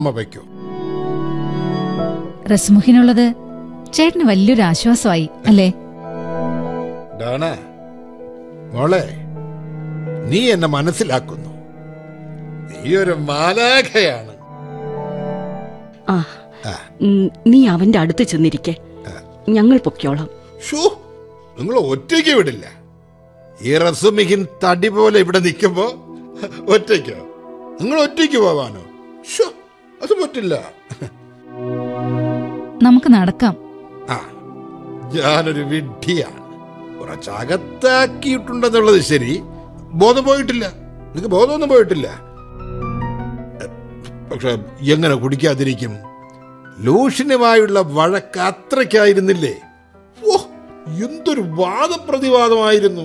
അമ്മ വയ്ക്കൂ റസ്മുഹിനുള്ളത് ചേട്ടന് വലിയൊരു ആശ്വാസമായി അല്ലേ ഡാണ മോളെ നീ എന്നെ മനസ്സിലാക്കുന്നു നീ ഒരു മാലാഖയാണ് ആ ആ. ഉം, നീ അവന്റെ അടുത്ത് ചെന്നിരിക്കെ ഞങ്ങൾ പൊക്കോളാം ഷോ നിങ്ങൾ ഒറ്റയ്ക്ക് വിടില്ല ഈ റസുമിഹിൻ തടി പോലെ ഇവിടെ നിൽക്കുമ്പോ ഒറ്റയ്ക്കോ നിങ്ങൾ ഒറ്റയ്ക്ക് പോവാനോ ഷോ അത് പറ്റില്ല നമുക്ക് നടക്കാം ആ ഞാനൊരു വിഡ്ഢിയാണ് കുറച്ചകത്താക്കിയിട്ടുണ്ടെന്നുള്ളത് ശരി ബോധം പോയിട്ടില്ല നിനക്ക് ബോധമൊന്നും പോയിട്ടില്ല പക്ഷെ എങ്ങനെ കുടിക്കാതിരിക്കും ലൂഷനുമായുള്ള വഴക്ക് അത്രയ്ക്കായിരുന്നില്ലേ ഓ എന്തൊരു വാദപ്രതിവാദമായിരുന്നു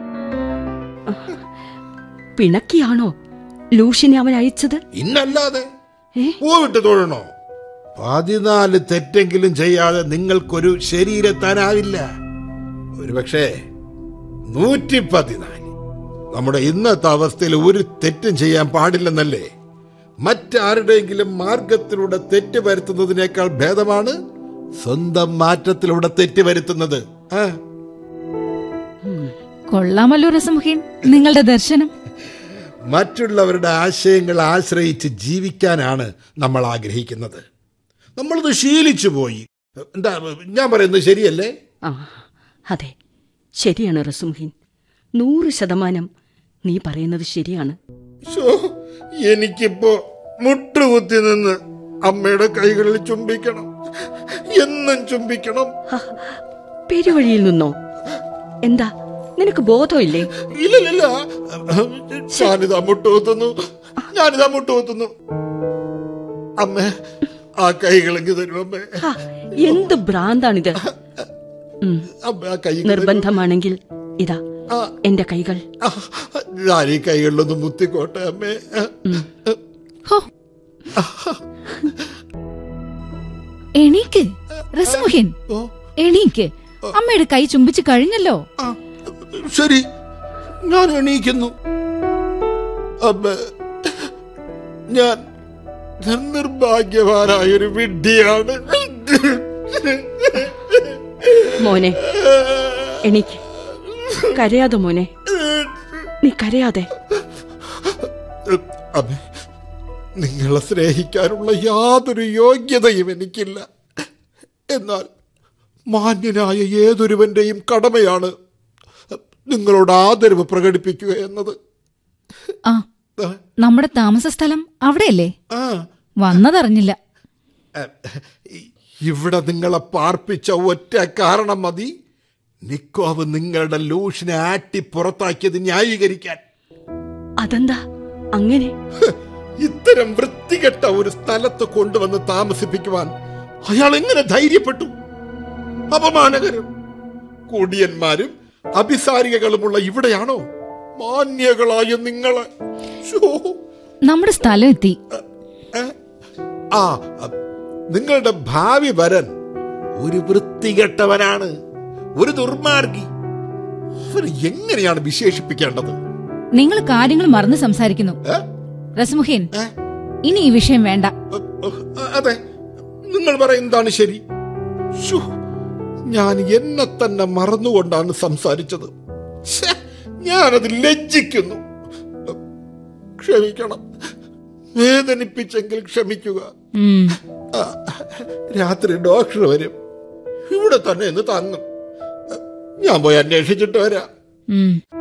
പിണക്കിയാണോ ലൂഷിനെ അവൻ അയച്ചത് ഇന്നല്ലാതെ ഏ? പോവിട്ട് തൊഴണോ പതിനാല് തെറ്റെങ്കിലും ചെയ്യാതെ നിങ്ങൾക്കൊരു ശരീരത്താനാവില്ല ഒരുപക്ഷേ നൂറ്റി പതിനാല് നമ്മുടെ ഇന്നത്തെ അവസ്ഥയിൽ ഒരു തെറ്റും ചെയ്യാൻ പാടില്ലെന്നല്ലേ മറ്റാരുടെയെങ്കിലും മാർഗത്തിലൂടെ തെറ്റ് വരുത്തുന്നതിനേക്കാൾ ഭേദമാണ് സ്വന്തം മാറ്റത്തിലൂടെ തെറ്റ് വരുത്തുന്നത് ആ കൊള്ളാമല്ലോ റസ്മുഹീൻ നിങ്ങളുടെ ദർശനം മറ്റുള്ളവരുടെ ആശയങ്ങൾ ആശ്രയിച്ച് ജീവിക്കാനാണ് നമ്മൾ ആഗ്രഹിക്കുന്നത് നമ്മളത് ശീലിച്ചു പോയി എന്താ ഞാൻ പറയുന്നത് ശരിയല്ലേ ആ അതെ ശരിയാണ് റസുംഹീൻ നൂറ് ശതമാനം നീ പറയുന്നത് ശരിയാണ് ശോ, എനിക്കിപ്പോ മുട്ടുകുത്തി നിന്ന് അമ്മയുടെ കൈകളിൽ ചുംബിക്കണം എന്നും ചുംബിക്കണം ഹ, പെരുവഴിയിൽ നിന്നോ എന്താ നിനക്ക് ബോധമില്ലേ ഇല്ലല്ല ഞാനിതാ മുട്ടുകുത്തുന്നു ഞാനിതാ മുട്ടുകുത്തുന്നു അമ്മ ആ കൈകളെങ്കിൽ തരും അമ്മേ ഹ, എന്ത് ഭ്രാന്താണിത് ഉം, അമ്മ ആ കൈ നിർബന്ധമാണെങ്കിൽ ഇതാ ആ. എന്റെ കൈകൾ ആ, ഞാൻ ഈ കൈകളിലൊന്ന് മുത്തിക്കോട്ടെ അമ്മേ ഹോ എണീക്ക് റസ്മുഹീൻ ഓ എണീക്ക് അമ്മയുടെ കൈ ചുംബിച്ചു കഴിഞ്ഞല്ലോ ആ, ശരി ഞാൻ എണീക്കുന്നു അമ്മ ഞാൻ നിർഭാഗ്യവാനായൊരു വിഡ്ഢിയാണ് മോനെ എനിക്ക് കരയാതെ മോനെ നീ കരയാതെ അമ്മ നിങ്ങളെ സ്നേഹിക്കാനുള്ള യാതൊരു യോഗ്യതയും എനിക്കില്ല എന്നാൽ മാന്യനായ ഏതൊരുവന്റെയും കടമയാണ് നിങ്ങളോട് ആദരവ് പ്രകടിപ്പിക്കുക എന്നത് ആ ആ, നമ്മുടെ താമസ സ്ഥലം അവിടെയല്ലേ ആ വന്നതറിഞ്ഞില്ല ഇവിടെ നിങ്ങളെ പാർപ്പിച്ച ഒറ്റ കാരണം മതി നിക്കോവ് നിങ്ങളുടെ ലൂഷിനെ ആട്ടി പുറത്താക്കിയത് ന്യായീകരിക്കാൻ അതെന്താ അങ്ങനെ ഹ്, ഇത്തരം വൃത്തികെട്ട ഒരു സ്ഥലത്ത് കൊണ്ടുവന്ന് താമസിപ്പിക്കുവാൻ അയാൾ എങ്ങനെ ധൈര്യപ്പെട്ടു അപമാനകരം കുടിയന്മാരും അഭിസാരികകളുമുള്ള ഇവിടെയാണോ മാന്യകളായ നിങ്ങളെ ശോ. നമ്മുടെ സ്ഥലം എത്തി ആ നിങ്ങളുടെ ഭാവി വരൻ ഒരു വൃത്തികെട്ടവനാണ് ഒരു ദുർമാർഗി അവന് എങ്ങനെയാണ് വിശേഷിപ്പിക്കേണ്ടത് നിങ്ങൾ കാര്യങ്ങൾ മറന്ന് സംസാരിക്കുന്നു ഏ? റസ്മുഹീൻ ഏ? ഇനി ഈ വിഷയം വേണ്ട അ- അ- അതെ നിങ്ങൾ പറയുന്നതാണ് ശരി ശ്ശോ, ഞാൻ എന്നെ തന്നെ മറന്നുകൊണ്ടാണ് സംസാരിച്ചത് ഛെ, ഞാനത് ലജ്ജിക്കുന്നു ക്ഷമിക്കണം വേദനിപ്പിച്ചെങ്കിൽ ക്ഷമിക്കുക ഉം. ആ, രാത്രി ഡോക്ടർ വരും ഇവിടെ തന്നെ ഇന്ന് തങ്ങും ഞാൻ പോയി അന്വേഷിച്ചിട്ട് വരാം ഉം.